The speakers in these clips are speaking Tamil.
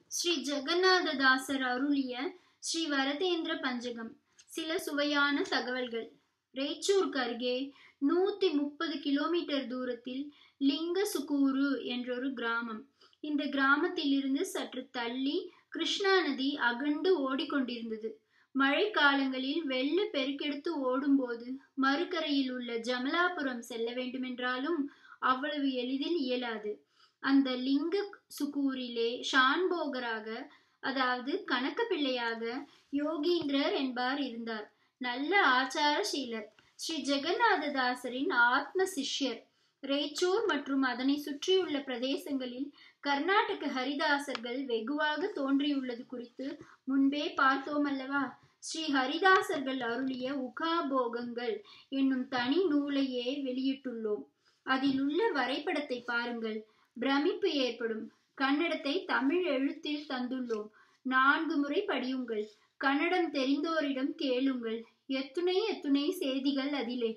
ஸ்ரீ ஜெகநாததாசர் அருளிய ஸ்ரீ வரதேந்திர பஞ்சகம் சில சுவையான தகவல்கள் ரேச்சூருக்கு அருகே நூத்தி முப்பது கிலோமீட்டர் தூரத்தில் லிங்கசுகூரு என்றொரு கிராமம் இந்த கிராமத்திலிருந்து சற்று தள்ளி கிருஷ்ணா நதி அகண்டு ஓடிக்கொண்டிருந்தது மழை காலங்களில் வெள்ள பெருக்கெடுத்து ஓடும்போது மறுகரையில் உள்ள ஜமலாபுரம் செல்ல வேண்டுமென்றாலும் அவ்வளவு எளிதில் இயலாது அந்த லிங்க சுகூரிலே ஷான்போகராக அதாவது கணக்க பிள்ளையாக யோகீந்திரர் என்பார் இருந்தார் நல்ல ஆச்சாரசீலர் ஸ்ரீ ஜெகநாததாசரின் ஆத்ம சிஷ்யர் ரேச்சூர் மற்றும் அதனை சுற்றியுள்ள பிரதேசங்களில் கர்நாடக ஹரிதாசர்கள் வெகுவாக தோன்றியுள்ளது குறித்து முன்பே பார்த்தோம் அல்லவா ஸ்ரீ ஹரிதாசர்கள் அருளிய உகாபோகங்கள் என்னும் தனி நூலையே வெளியிட்டுள்ளோம் அதில் உள்ள வரைபடத்தை பாருங்கள் பிரமிப்பு ஏற்படும் கன்னடத்தை தமிழ் எழுத்தில் தந்துள்ளோம் நான்கு முறை படியுங்கள் கன்னடம் தெரிந்தோரிடம் கேளுங்கள் எத்துணை எத்துணை செய்திகள் அதிலே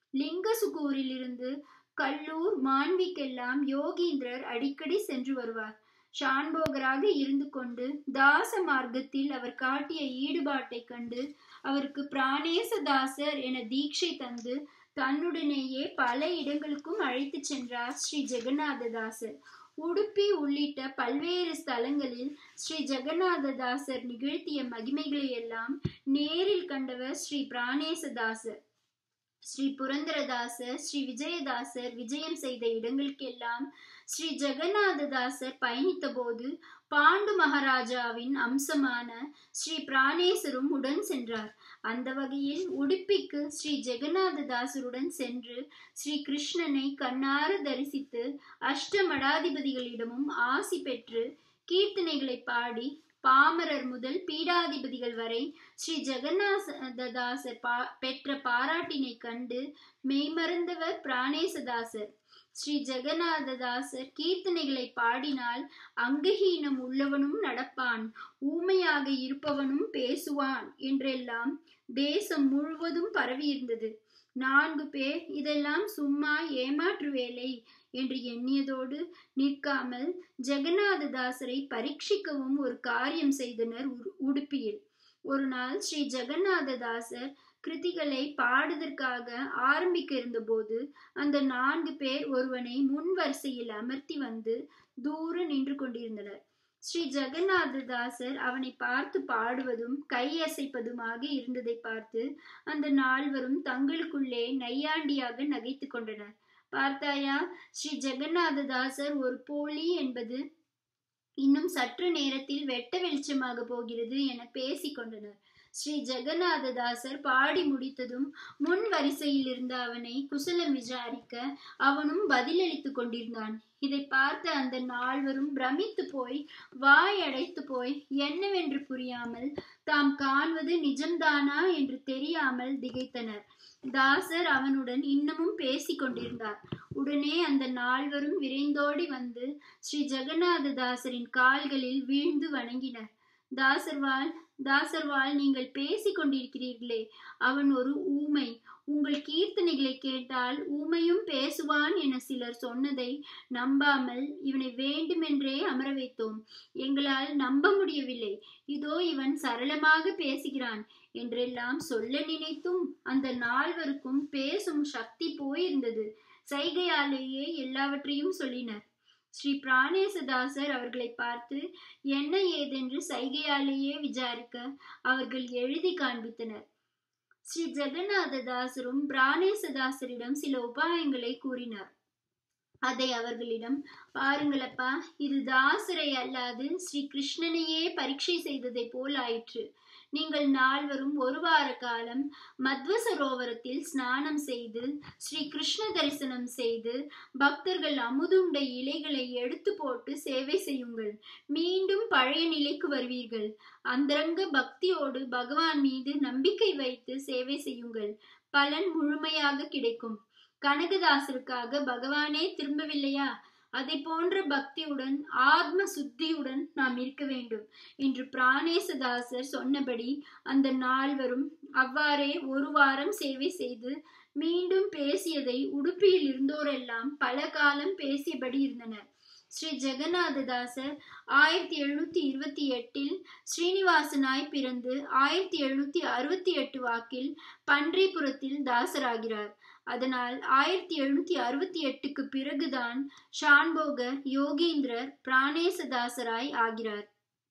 லிங்கசுகூரிலிருந்து கல்லூர் மாண்பிக்கெல்லாம் யோகீந்திரர் அடிக்கடி சென்று வருவார் ஷான்போகராக இருந்து கொண்டு தாச மார்க்கத்தில் அவர் காட்டிய ஈடுபாட்டை கண்டு அவருக்கு பிராணேசதாசர் என தீட்சை தந்து தன்னுடனேயே பல இடங்களுக்கும் அழைத்து சென்றார் ஸ்ரீ ஜெகநாததாசர் உடுப்பி உள்ளிட்ட பல்வேறு ஸ்தலங்களில் ஸ்ரீ ஜெகநாததாசர் நிகழ்த்திய மகிமைகளை எல்லாம் நேரில் கண்டவர் ஸ்ரீ பிராணேசதாசர் ஸ்ரீ புரந்தரதாசர் ஸ்ரீ விஜயதாசர் விஜயம் செய்த இடங்களுக்கெல்லாம் ஸ்ரீ ஜெகநாததாசர் பயணித்த போது பாண்டு மகாராஜாவின் அம்சமான ஸ்ரீ பிராணேசரும் உடன் சென்றார் அந்த வகையில் உடுப்பிக்கு ஸ்ரீ ஜெகநாததாசருடன் சென்று ஸ்ரீ கிருஷ்ணனை கண்ணார தரிசித்து அஷ்டமடாதிபதிகளிடமும் ஆசி பெற்று கீர்த்தனைகளை பாடி பாமரர் முதல் பீடாதிபதிகள் வரை ஸ்ரீ ஜெகநாததாசர் பா பெற்ற பாராட்டினை கண்டு மெய்மறந்தவர் பிராணேசதாசர் ஸ்ரீ ஜெகநாததாசர் கீர்த்தனைகளை பாடினால் அங்கஹீனம் உள்ளவனும் நடப்பான் ஊமையாக இருப்பவனும் பேசுவான் என்றெல்லாம் தேசம் முழுவதும் பரவியிருந்தது நான்கு பேர் இதெல்லாம் சும்மா ஏமாற்று வேலை என்று எண்ணியதோடு நிற்காமல் ஜெகநாததாசரை பரீட்சிக்கவும் ஒரு காரியம் செய்தனர் உடுப்பியில் ஒரு நாள் ஸ்ரீ ஜெகநாததாசர் கிருதிகளை பாடுவதற்காக ஆரம்பிக்க இருந்தபோது அந்த நான்கு பேர் ஒருவனை முன் வரிசையில் அமர்த்தி வந்து தூர நின்று கொண்டிருந்தனர் ஸ்ரீ ஜெகநாததாசர் அவனை பார்த்து பாடுவதும் கையசைப்பதுமாக இருந்ததை பார்த்து அந்த நால்வரும் தங்களுக்குள்ளே நையாண்டியாக நகைத்து கொண்டனர் பார்த்தாயா ஸ்ரீ ஜெகநாததாசர் ஒரு போலி என்பது இன்னும் சற்று நேரத்தில் வெட்ட வெளிச்சமாக போகிறது என பேசிக் கொண்டனர் ஸ்ரீ ஜெகநாததாசர் பாடி முடித்ததும் முன் வரிசையில் இருந்த அவனை குசலம் விசாரிக்க அவனும் பதிலளித்து கொண்டிருந்தான் இதை பார்த்த அந்த நால்வரும் பிரமித்து போய் வாய் அடைத்து போய் என்னவென்று புரியாமல் தாம் காண்பது நிஜம்தானா என்று தெரியாமல் திகைத்தனர் தாசர் அவனுடன் இன்னமும் பேசிக் கொண்டிருந்தார் உடனே அந்த நால்வரும் விரைந்தோடி வந்து ஸ்ரீ ஜெகநாததாசரின் கால்களில் வீழ்ந்து வணங்கினர் தாசர்வால் தாசர்வால் நீங்கள் பேசிக் கொண்டிருக்கிறீர்களே அவன் ஒரு ஊமை உங்கள் கீர்த்தனைகளை கேட்டால் ஊமையும் பேசுவான் என சிலர் சொன்னதை நம்பாமல் இவனை வேண்டுமென்றே அமர வைத்தோம் எங்களால் நம்ப முடியவில்லை இதோ இவன் சரளமாக பேசுகிறான் என்றெல்லாம் சொல்ல நினைத்தும் அந்த நால்வருக்கும் பேசும் சக்தி போயிருந்தது சைகையாலேயே எல்லாவற்றையும் சொல்லினர் ஸ்ரீ பிராணேசதாசர் அவர்களை பார்த்து என்ன ஏதென்று சைகையாலேயே விசாரிக்க அவர்கள் எழுதி காண்பித்தனர் ஸ்ரீ ஜெகநாததாசரும் பிராணேசதாசரிடம் சில உபாயங்களை கூறினார் அதை அவர்களிடம் பாருங்களப்பா இது தாசரை அல்லாது ஸ்ரீ கிருஷ்ணனையே பரீட்சை செய்ததை போல் ஆயிற்று நீங்கள் நால்வரும் ஒரு வார காலம் மத்வ சரோவரத்தில் ஸ்நானம் செய்து ஸ்ரீ கிருஷ்ண தரிசனம் செய்து பக்தர்கள் அமுதுண்ட இலைகளை எடுத்து போட்டு சேவை செய்யுங்கள் மீண்டும் பழைய நிலைக்கு வருவீர்கள் அந்தரங்க பக்தியோடு பகவான் மீது நம்பிக்கை வைத்து சேவை செய்யுங்கள் பலன் முழுமையாக கிடைக்கும் கனகதாசருக்காக பகவானே திரும்பவில்லையா அதை போன்ற பக்தியுடன் ஆத்ம சுத்தியுடன் நாம் இருக்க வேண்டும் என்று பிராணேசதாசர் சொன்னபடி அந்த நால்வரும் அவ்வாறே ஒரு வாரம் சேவை செய்து மீண்டும் பேசியதை உடுப்பியில் இருந்தோரெல்லாம் பல காலம் பேசியபடி இருந்தனர் ஸ்ரீ ஜெகநாததாசர் ஆயிரத்தி எழுநூத்தி இருபத்தி எட்டில் ஸ்ரீனிவாசனாய் பிறந்து ஆயிரத்தி எழுநூத்தி அறுபத்தி எட்டு வாக்கில் பன்றிபுரத்தில் தாசராகிறார் அதனால் ஆயிரத்தி எழுநூத்தி அறுபத்தி எட்டுக்கு பிறகுதான் ஷான்போகர் யோகீந்திரர் பிராணேசதாசராய் ஆகிறார்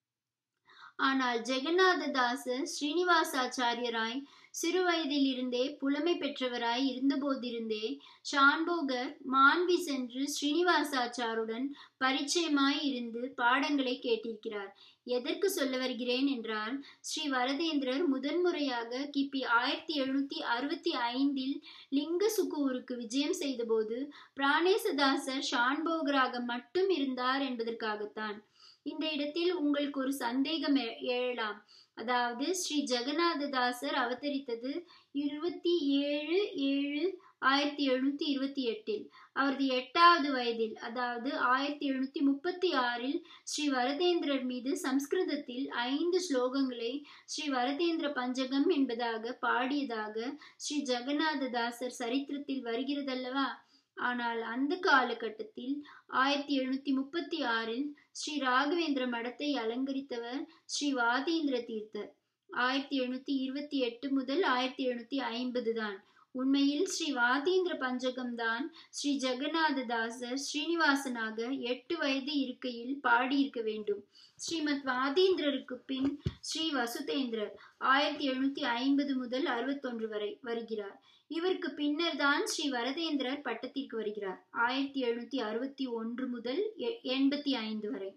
ஆனால் ஜெகநாததாசர் ஸ்ரீனிவாசாச்சாரியராய் சிறு வயதிலிருந்தே புலமை பெற்றவராய் இருந்தபோதிருந்தே ஷான்போகர் மாண்பி சென்று ஸ்ரீனிவாசாச்சாருடன் பரிச்சயமாய் இருந்து பாடங்களை கேட்டிருக்கிறார் எதற்கு சொல்ல வருகிறேன் என்றால் ஸ்ரீ வரதேந்திரர் முதன்முறையாக கிபி ஆயிரத்தி எழுநூத்தி அறுபத்தி ஐந்தில் லிங்க சுக்கூருக்கு விஜயம் செய்தபோது பிராணேசதாசர் ஷான்போகராக மட்டும் இருந்தார் என்பதற்காகத்தான் இந்த இடத்தில் உங்களுக்கு ஒரு சந்தேகம் எழலாம் அதாவது ஸ்ரீ ஜெகநாததாசர் அவதரித்தது இருபத்தி ஏழு ஏழு ஆயிரத்தி எழுநூத்தி இருபத்தி எட்டில் அவரது எட்டாவது வயதில் அதாவது ஆயிரத்தி எழுநூத்தி முப்பத்தி ஆறில் ஸ்ரீ வரதேந்திரர் மீது சம்ஸ்கிருதத்தில் ஐந்து ஸ்லோகங்களை ஸ்ரீ வரதேந்திர பஞ்சகம் என்பதாக பாடியதாக ஸ்ரீ ஜெகநாததாசர் சரித்திரத்தில் வருகிறதல்லவா ஆனால் அந்த காலகட்டத்தில் ஆயிரத்தி எழுநூத்தி முப்பத்தி ஆறில் ஸ்ரீ ராகவேந்திர மடத்தை அலங்கரித்தவர் ஸ்ரீ வாதீந்திர தீர்த்தர் ஆயிரத்தி எழுநூத்தி இருபத்தி எட்டு முதல் ஆயிரத்தி எழுநூத்தி ஐம்பது தான் உண்மையில் ஸ்ரீ வாதீந்திர பஞ்சகம் தான் ஸ்ரீ ஜெகநாததாசர் ஸ்ரீனிவாசனாக எட்டு வயது இருக்கையில் பாடியிருக்க வேண்டும் ஸ்ரீமத் வாதீந்திரருக்கு பின் ஸ்ரீ வசுதேந்திரர் ஆயிரத்தி எழுநூத்தி ஐம்பது முதல் அறுபத்தொன்று வரை வருகிறார் இவருக்கு பின்னர் தான் ஸ்ரீ வரதேந்திரர் பட்டத்திற்கு வருகிறார் ஆயிரத்தி எழுநூத்தி அறுபத்தி ஒன்று முதல் எண்பத்தி ஐந்து வரை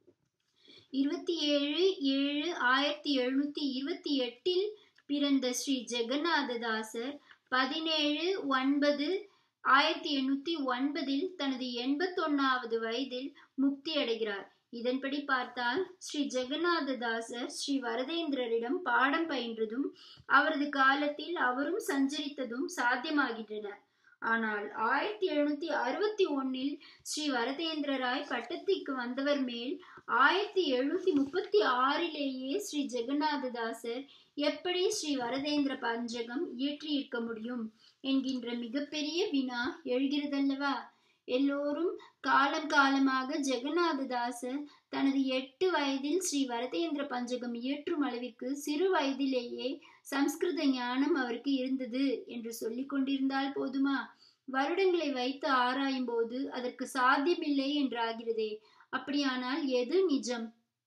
இருபத்தி ஏழு ஏழு ஆயிரத்தி எழுநூத்தி இருபத்தி எட்டில் பிறந்த ஸ்ரீ ஜெகநாததாசர் பதினேழு ஒன்பது ஆயிரத்தி எண்ணூத்தி ஒன்பதில் தனது எண்பத்தொன்னாவது வயதில் முக்தி அடைகிறார் இதன்படி பார்த்தால் ஸ்ரீ ஜெகநாததாசர் ஸ்ரீ வரதேந்திரரிடம் பாடம் பயின்றதும் அவரது காலத்தில் அவரும் சஞ்சரித்ததும் சாத்தியமாகின்றன ஆனால் ஆயிரத்தி எழுநூத்தி அறுபத்தி ஒன்னில் ஸ்ரீ வரதேந்திரராய் பட்டத்திற்கு வந்தவர் மேல் ஆயிரத்தி எழுநூத்தி முப்பத்தி ஆறிலேயே ஸ்ரீ ஜெகநாததாசர் எப்படி ஸ்ரீ வரதேந்திர பஞ்சகம் இயற்றியிருக்க முடியும் என்கின்ற மிகப்பெரிய வினா எழுகிறதல்லவா எல்லோரும் காலம் காலமாக ஜெகநாததாசர் தனது எட்டு வயதில் ஸ்ரீ வரதேந்திர பஞ்சகம் இயற்றும் அளவிற்கு சிறு வயதிலேயே சம்ஸ்கிருத ஞானம் அவருக்கு இருந்தது என்று சொல்லிக் கொண்டிருந்தால் போதுமா வருடங்களை வைத்து ஆராயும் போது அதற்கு சாத்தியமில்லை என்றாகிறதே அப்படியானால் எது நிஜம்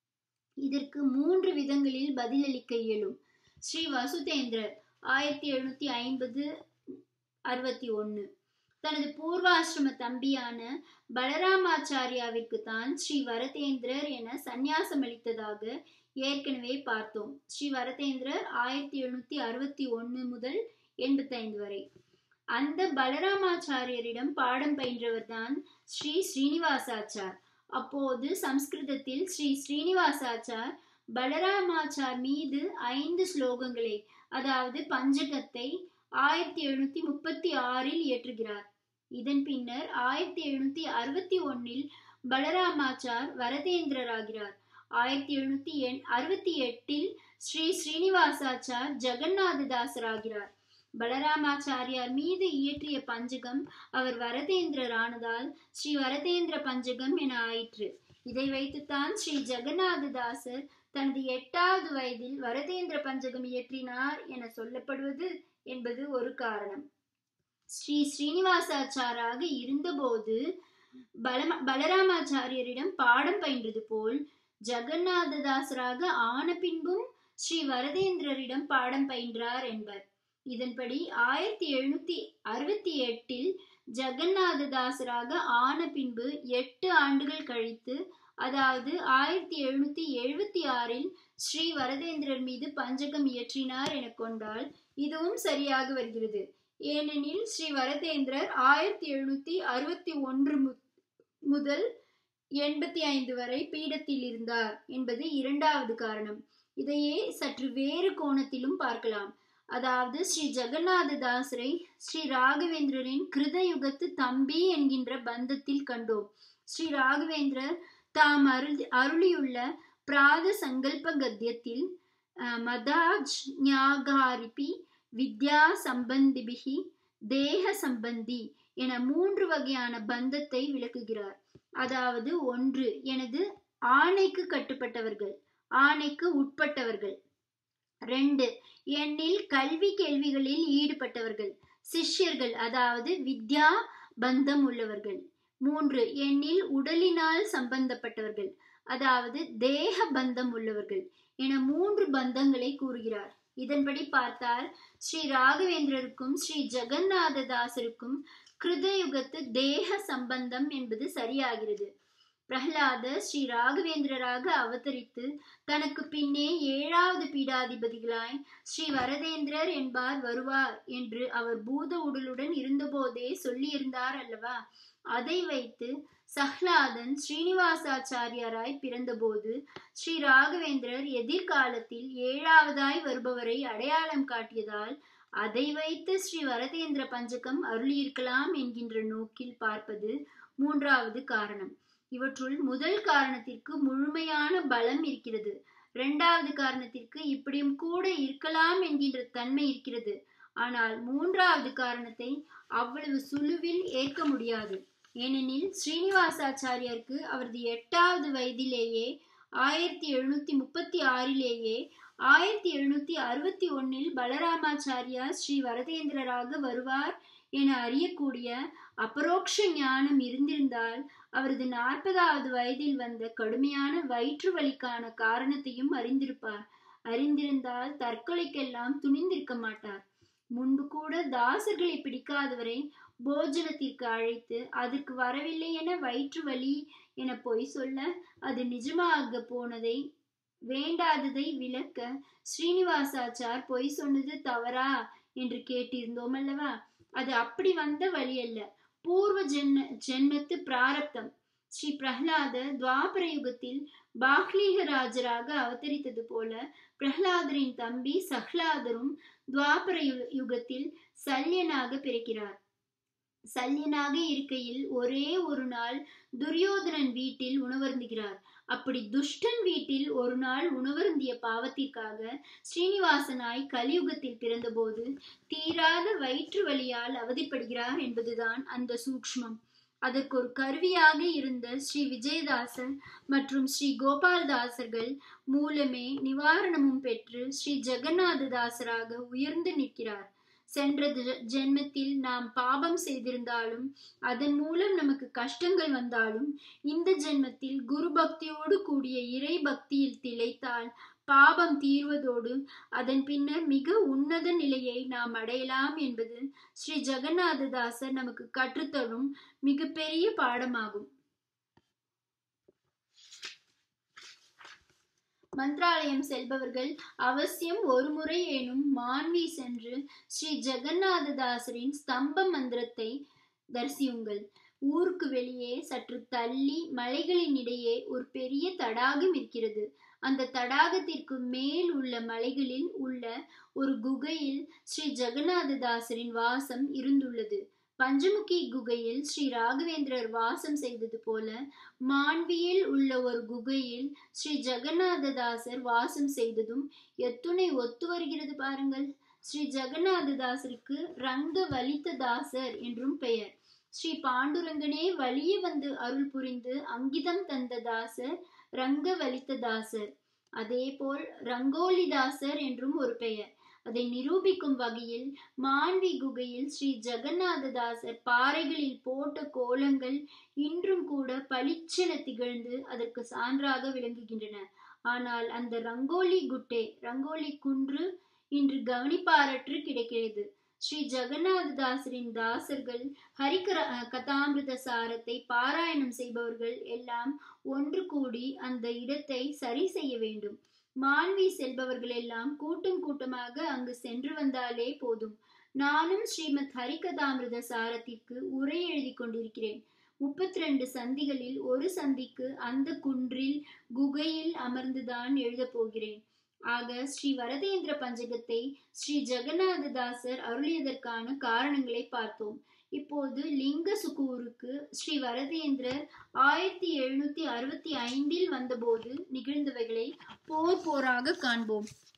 இதற்கு மூன்று விதங்களில் பதிலளிக்க இயலும் ஸ்ரீ வசுதேந்திரர் ஆயிரத்தி எழுநூத்தி ஐம்பது அறுபத்தி ஒன்னு தனது பூர்வாசிரம தம்பியான பலராமாச்சாரியாவிற்கு தான் ஸ்ரீ வரதேந்திரர் என சந்நியாசம் அளித்ததாக ஏற்கனவே பார்த்தோம் ஸ்ரீ வரதேந்திரர் ஆயிரத்தி எழுநூத்தி அறுபத்தி ஒன்னு முதல் எண்பத்தி ஐந்து வரை அந்த பலராமாச்சாரியரிடம் பாடம் பயின்றவர் தான் ஸ்ரீ ஸ்ரீனிவாசாச்சார் அப்போது சம்ஸ்கிருதத்தில் ஸ்ரீ ஸ்ரீனிவாசாச்சார் பலராமாச்சார் மீது ஐந்து ஸ்லோகங்களை அதாவது பஞ்சகத்தை ஆயிரத்தி எழுநூத்தி முப்பத்தி ஆறில் இயற்றுகிறார் இதன் பின்னர் ஆயிரத்தி எழுநூத்தி அறுபத்தி ஒன்னில் பலராமாச்சார் வரதேந்திரராகிறார் ஆயிரத்தி எழுநூத்தி எண் அறுபத்தி எட்டில் ஸ்ரீ ஸ்ரீனிவாசாச்சார் ஜெகநாததாசராகிறார் பலராமாச்சாரியார் மீது இயற்றிய பஞ்சகம் அவர் வரதேந்திரர் ஆனதால் ஸ்ரீ வரதேந்திர பஞ்சகம் என ஆயிற்று இதை வைத்துத்தான் ஸ்ரீ ஜெகநாததாசர் தனது எட்டாவது வயதில் வரதேந்திர பஞ்சகம் இயற்றினார் என சொல்லப்படுவது என்பது ஒரு காரணம் ஸ்ரீ ஸ்ரீனிவாசாச்சாராக இருந்தபோது பலம பலராமாச்சாரியரிடம் பாடம் பயின்றது போல் ஜெகநாததாசராக ஆன பின்பும் ஸ்ரீ வரதேந்திரரிடம் பாடம் பயின்றார் என்பர் இதன்படி ஆயிரத்தி எழுநூத்தி அறுபத்தி எட்டில் ஜெகநாததாசராக ஆன பின்பு எட்டு ஆண்டுகள் கழித்து அதாவது ஆயிரத்தி எழுநூத்தி எழுபத்தி ஆறில் ஸ்ரீ வரதேந்திரர் மீது பஞ்சகம் இயற்றினார் என கொண்டால் இதுவும் சரியாக வருகிறது ஏனெனில் ஸ்ரீ வரதேந்திரர் ஆயிரத்தி எழுநூத்தி அறுபத்தி ஒன்று முதல் எண்பத்தி ஐந்து வரை பீடத்தில் இருந்தார் என்பது இரண்டாவது காரணம் இதையே சற்று வேறு கோணத்திலும் பார்க்கலாம் அதாவது ஸ்ரீ ஜெகநாததாசரை ஸ்ரீ ராகவேந்திரரின் கிருதயுகத்து தம்பி என்கின்ற பந்தத்தில் கண்டோம் ஸ்ரீ ராகவேந்திரர் தாம் அருள் அருளியுள்ள பிராத சங்கல்ப கத்தியத்தில் மதாஜ் ஞாகாரிபி வித்யா சம்பந்திபிகி தேக சம்பந்தி என மூன்று வகையான பந்தத்தை விளக்குகிறார் அதாவது ஒன்று எனது ஆணைக்கு கட்டுப்பட்டவர்கள் ஆணைக்கு உட்பட்டவர்கள் ரெண்டு என்னில் கல்வி கேள்விகளில் ஈடுபட்டவர்கள் சிஷ்யர்கள் அதாவது வித்யா பந்தம் உள்ளவர்கள் மூன்று என்னில் உடலினால் சம்பந்தப்பட்டவர்கள் அதாவது தேக பந்தம் உள்ளவர்கள் என மூன்று பந்தங்களை கூறுகிறார் இதன்படி பார்த்தால் ஸ்ரீ ராகவேந்திரருக்கும் ஸ்ரீ ஜெகநாததாசருக்கும் கிருதயுகத்து தேக சம்பந்தம் என்பது சரியாகிறது பிரகலாதர் ஸ்ரீ ராகவேந்திரராக அவதரித்து தனக்கு பின்னே ஏழாவது பீடாதிபதிகளாய் ஸ்ரீ வரதேந்திரர் என்பார் வருவார் என்று அவர் பூத உடலுடன் இருந்தபோதே சொல்லியிருந்தார் அல்லவா அதை வைத்து சஹ்லாதன் ஸ்ரீனிவாசாச்சாரியாராய் பிறந்தபோது ஸ்ரீ ராகவேந்திரர் எதிர்காலத்தில் ஏழாவதாய் வருபவரை அடையாளம் காட்டியதால் அதை வைத்து ஸ்ரீ வரதேந்திர பஞ்சகம் அருளியிருக்கலாம் என்கின்ற நோக்கில் பார்ப்பது மூன்றாவது காரணம் இவற்றுள் முதல் காரணத்திற்கு முழுமையான பலம் இருக்கிறது இரண்டாவது காரணத்திற்கு இப்படியும் கூட இருக்கலாம் என்கின்ற தன்மை இருக்கிறது ஆனால் மூன்றாவது காரணத்தை அவ்வளவு சுழுவில் ஏற்க முடியாது ஏனெனில் ஸ்ரீனிவாசாச்சாரியாருக்கு அவரது எட்டாவது வயதிலேயே ஆயிரத்தி எழுநூத்தி முப்பத்தி ஆறிலேயே ஆயிரத்தி எழுநூத்தி அறுபத்தி ஒன்னில் பலராமாச்சாரியா ஸ்ரீ வரதேந்திரராக வருவார் என அறியக்கூடிய அபரோக்ஷ ஞானம் இருந்திருந்தால் அவரது நாற்பதாவது வயதில் வந்த கடுமையான வயிற்று வலிக்கான காரணத்தையும் அறிந்திருப்பார் அறிந்திருந்தால் தற்கொலைக்கெல்லாம் துணிந்திருக்க மாட்டார் முன்பு கூட தாசர்களை பிடிக்காதவரை போஜனத்திற்கு அழைத்து அதற்கு வரவில்லை என வயிற்று வலி என பொய் சொல்ல அது நிஜமாக போனதை வேண்டாததை விளக்க ஸ்ரீனிவாசாச்சார் பொய் சொன்னது தவறா என்று கேட்டிருந்தோம் அல்லவா அது அப்படி வந்த வழி அல்ல பூர்வ ஜென்ம ஜென்மத்து பிராரப்தம் ஸ்ரீ பிரஹ்லாத துவாபர யுகத்தில் பாக்லீகராஜராக அவதரித்தது போல பிரஹ்லாதரின் தம்பி சஹ்லாதரும் துவாபர யுகத்தில் சல்யனாக பிறக்கிறார் சல்யனாக இருக்கையில் ஒரே ஒரு நாள் துரியோதனன் வீட்டில் உணவருந்துகிறார் அப்படி துஷ்டன் வீட்டில் ஒரு நாள் உணவருந்திய பாவத்திற்காக ஸ்ரீனிவாசனாய் கலியுகத்தில் பிறந்தபோது தீராத வயிற்று வலியால் அவதிப்படுகிறார் என்பதுதான் அந்த சூக்ஷ்மம் அதற்கு ஒரு கருவியாக இருந்த ஸ்ரீ விஜயதாசர் மற்றும் ஸ்ரீ கோபால்தாசர்கள் மூலமே நிவாரணமும் பெற்று ஸ்ரீ ஜெகநாததாசராக உயர்ந்து நிற்கிறார் சென்ற ஜென்மத்தில் நாம் பாபம் செய்திருந்தாலும் அதன் மூலம் நமக்கு கஷ்டங்கள் வந்தாலும் இந்த ஜென்மத்தில் குரு பக்தியோடு கூடிய இறை பக்தியில் திளைத்தால் பாபம் தீர்வதோடு அதன் பின்னர் மிக உன்னத நிலையை நாம் அடையலாம் என்பது ஸ்ரீ ஜெகநாததாசர் நமக்கு கற்றுத்தரும் மிகப்பெரிய பாடமாகும் மந்திராலயம் செல்பவர்கள் அவசியம் ஒரு முறை ஏனும் மான்வி சென்று ஸ்ரீ ஜெகநாததாசரின் ஸ்தம்ப மந்திரத்தை தரிசியுங்கள் ஊருக்கு வெளியே சற்று தள்ளி மலைகளின் இடையே ஒரு பெரிய தடாகம் இருக்கிறது அந்த தடாகத்திற்கு மேல் உள்ள மலைகளில் உள்ள ஒரு குகையில் ஸ்ரீ ஜெகநாததாசரின் வாசம் இருந்துள்ளது பஞ்சமுகி குகையில் ஸ்ரீ ராகவேந்திரர் வாசம் செய்தது போல மாண்வியில் உள்ள ஒரு குகையில் ஸ்ரீ ஜெகநாததாசர் வாசம் செய்ததும் எத்துணை ஒத்து வருகிறது பாருங்கள் ஸ்ரீ ஜெகநாததாசருக்கு ரங்க வலித்த தாசர் என்றும் பெயர் ஸ்ரீ பாண்டுரங்கனே வலிய வந்து அருள் புரிந்து அங்கிதம் தந்த தாசர் ரங்க வலித்த தாசர் அதே போல் ரங்கோலிதாசர் என்றும் ஒரு பெயர் அதை நிரூபிக்கும் வகையில் மாண்வி குகையில் ஸ்ரீ ஜெகநாததாசர் பாறைகளில் போட்ட கோலங்கள் இன்றும் கூட பளிச்சென திகழ்ந்து அதற்கு சான்றாக விளங்குகின்றன ஆனால் அந்த ரங்கோலி குட்டே ரங்கோலி குன்று இன்று கவனிப்பாரற்று கிடைக்கிறது ஸ்ரீ ஜெகநாததாசரின் தாசர்கள் ஹரிகர கதாமிருத சாரத்தை பாராயணம் செய்பவர்கள் எல்லாம் ஒன்று கூடி அந்த இடத்தை சரி செய்ய வேண்டும் மாண்வி செல்பவர்கள் எல்லாம் கூட்டம் கூட்டமாக அங்கு சென்று வந்தாலே போதும் நானும் ஸ்ரீமத் ஹரிகதாமிருத சாரத்திற்கு உரை எழுதி கொண்டிருக்கிறேன் முப்பத்தி ரெண்டு சந்திகளில் ஒரு சந்திக்கு அந்த குன்றில் குகையில் அமர்ந்துதான் எழுதப் போகிறேன் ஆக ஸ்ரீ வரதேந்திர பஞ்சகத்தை ஸ்ரீ ஜெகநாததாசர் அருளியதற்கான காரணங்களை பார்த்தோம் இப்போது லிங்க சுகூருக்கு ஸ்ரீ வரதேந்திரர் ஆயிரத்தி எழுநூத்தி அறுபத்தி ஐந்தில் வந்தபோது நிகழ்ந்தவைகளை போர் போராக காண்போம்